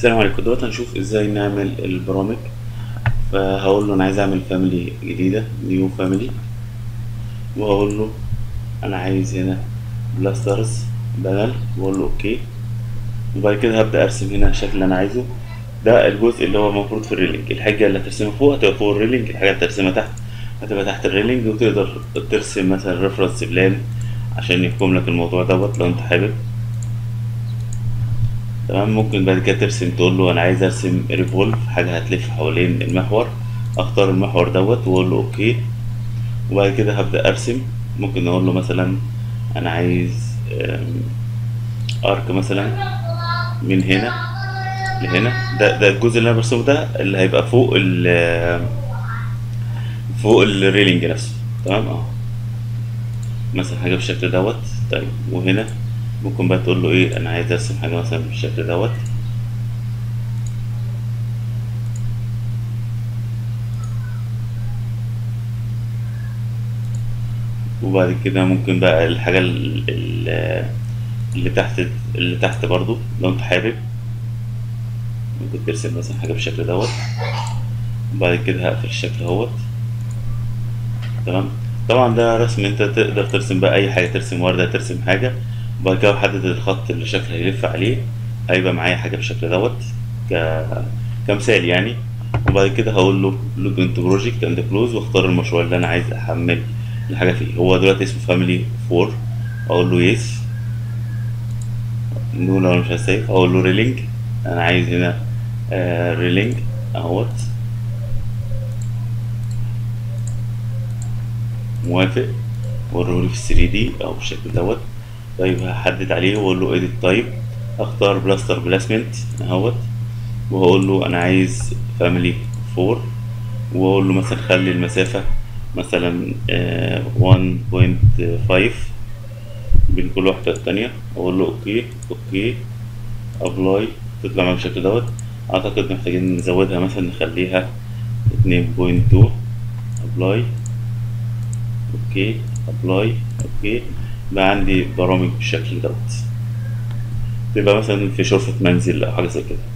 السلام عليكم دلوقتي هنشوف ازاي نعمل البرامج فهقول له انا عايز اعمل فاميلي جديدة نيو فاميلي وهقول له انا عايز هنا بلاسترز بانل واقول له اوكي وبعد كده هبدأ ارسم هنا الشكل اللي انا عايزه ده الجزء اللي هو المفروض في الريلينج الحاجة اللي هترسمها فوق هتبقى فوق الريلينج الحاجة اللي هترسمها تحت هتبقى تحت الريلينج وتقدر ترسم مثلا ريفرنس بلان عشان يحكم لك الموضوع دوت لو انت حابب تمام ممكن بعد كده ترسم تقول له انا عايز ارسم ريفولف حاجه هتلف حوالين المحور اختار المحور دوت واقول له اوكي وبعد كده هبدا ارسم ممكن اقول له مثلا انا عايز أم، ارك مثلا من هنا لهنا ده ده الجزء اللي انا برسمه ده اللي هيبقى فوق ال فوق الريلينج نفسه تمام اه مثلا حاجه بالشكل دوت طيب وهنا ممكن بقى تقول له ايه انا عايز ارسم حاجه مثلا بالشكل دوت وبعد كده ممكن بقى الحاجه ال- ال- اللي تحت اللي تحت برضو لو انت حابب ممكن ترسم مثلا حاجه بالشكل دوت وبعد كده هقفل الشكل اهوت تمام طبعا ده رسم انت تقدر ترسم بقى اي حاجه ترسم ورده ترسم حاجه وبعد كده بحدد الخط اللي الشكل هيلف عليه هيبقى معايا حاجه بالشكل دوت ك... كمثال يعني وبعد كده هقول له لوج انت بروجكت اند كلوز واختار المشروع اللي انا عايز احمل الحاجه فيه هو دلوقتي اسمه فاميلي 4 اقول له يس نو لو انا مش هسيف اقول له ريلينج انا عايز هنا آه ريلينج اهوت موافق وريهولي في 3 دي او بالشكل دوت طيب هحدد عليه واقول له edit تايب اختار بلاستر بلاسمنت اهوت وهقول له انا عايز فاميلي 4 واقول له مثلا خلي المسافة مثلا آه، 1.5 بين كل واحدة والتانية اقول له اوكي اوكي ابلاي تطلع معايا بالشكل دوت اعتقد محتاجين نزودها مثلا نخليها 2.2 ابلاي اوكي ابلاي اوكي بقى عندي برامج بالشكل دوت تبقى مثلا في شرفة منزل او حاجة زي كده